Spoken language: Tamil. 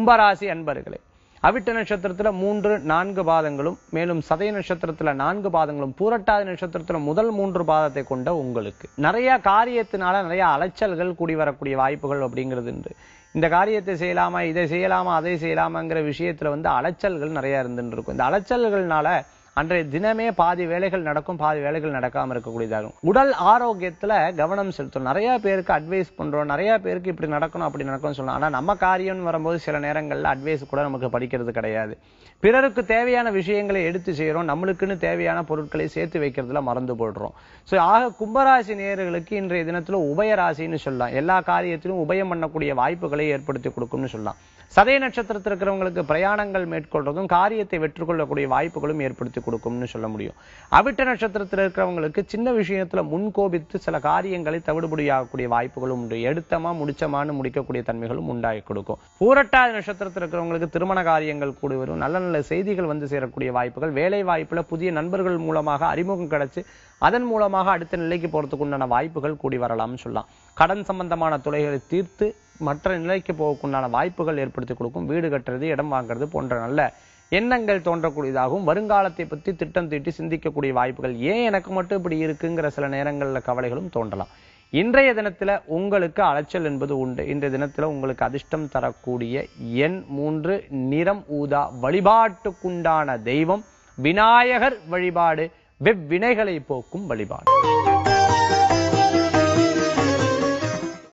கும்பராசி அன்பர்களே அவிட்ட நட்சத்திரத்துல மூன்று நான்கு பாதங்களும் மேலும் சதய நட்சத்திரத்துல நான்கு பாதங்களும் பூரட்டாதி நட்சத்திரத்துல முதல் மூன்று பாதத்தை கொண்ட உங்களுக்கு நிறைய காரியத்தினால நிறைய அலைச்சல்கள் கூடி வரக்கூடிய வாய்ப்புகள் அப்படிங்கிறது உண்டு இந்த காரியத்தை செய்யலாமா இதை செய்யலாமா அதை செய்யலாமாங்கிற விஷயத்துல வந்து அலைச்சல்கள் நிறைய இருந்துட்டு இருக்கும் இந்த அலைச்சல்கள்னால அன்றைய தினமே பாதி வேலைகள் நடக்கும் பாதி வேலைகள் நடக்காம இருக்கக்கூடியதாகும் உடல் ஆரோக்கியத்துல கவனம் செலுத்தணும் நிறைய பேருக்கு அட்வைஸ் பண்றோம் நிறைய பேருக்கு இப்படி நடக்கணும் அப்படி நடக்கணும்னு சொல்லலாம் ஆனா நம்ம காரியம்னு வரும்போது சில நேரங்கள்ல அட்வைஸ் கூட நமக்கு படிக்கிறது கிடையாது பிறருக்கு தேவையான விஷயங்களை எடுத்து செய்யறோம் நம்மளுக்குன்னு தேவையான பொருட்களை சேர்த்து வைக்கிறதுல மறந்து போடுறோம் சோ ஆக கும்பராசி நேயர்களுக்கு இன்றைய தினத்துல உபயராசின்னு சொல்லலாம் எல்லா காரியத்திலும் உபயம் பண்ணக்கூடிய வாய்ப்புகளை ஏற்படுத்தி கொடுக்கும்னு சொல்லலாம் சதய நட்சத்திரத்தில் இருக்கிறவங்களுக்கு பிரயாணங்கள் மேற்கொள்றதும் காரியத்தை வெற்றி கொள்ளக்கூடிய வாய்ப்புகளும் ஏற்படுத்தி கொடுக்கும்னு சொல்ல முடியும் அவிட்ட நட்சத்திரத்தில் இருக்கிறவங்களுக்கு சின்ன விஷயத்துல முன்கோபித்து சில காரியங்களை தவிடுபடியாகக்கூடிய வாய்ப்புகளும் உண்டு எடுத்தமா முடிச்சமான்னு முடிக்கக்கூடிய தன்மைகளும் உண்டாகி கொடுக்கும் பூரட்டாதி நட்சத்திரத்தில் இருக்கிறவங்களுக்கு திருமண காரியங்கள் கூடி வரும் நல்ல நல்ல செய்திகள் வந்து சேரக்கூடிய வாய்ப்புகள் வேலை வாய்ப்புல புதிய நண்பர்கள் மூலமாக அறிமுகம் கிடைச்சு அதன் மூலமாக அடுத்த நிலைக்கு போறதுக்கு உண்டான வாய்ப்புகள் கூடி வரலாம்னு சொல்லலாம் கடன் சம்பந்தமான துறைகளை தீர்த்து மற்ற நிலைக்கு போகக்குண்டான வாய்ப்புகள் ஏற்படுத்தி கொடுக்கும் வீடு கட்டுறது இடம் வாங்குறது போன்ற நல்ல எண்ணங்கள் தோன்றக்கூடியதாகவும் வருங்காலத்தை பற்றி திட்டம் தீட்டி சிந்திக்கக்கூடிய வாய்ப்புகள் ஏன் எனக்கு மட்டும் இப்படி இருக்குங்கிற சில நேரங்கள்ல கவலைகளும் தோன்றலாம் இன்றைய தினத்துல உங்களுக்கு அலைச்சல் என்பது உண்டு இன்றைய தினத்துல உங்களுக்கு அதிர்ஷ்டம் தரக்கூடிய எண் மூன்று நிறம் ஊதா வழிபாட்டுக்குண்டான தெய்வம் விநாயகர் வழிபாடு வெவ்வினைகளை போக்கும் வழிபாடு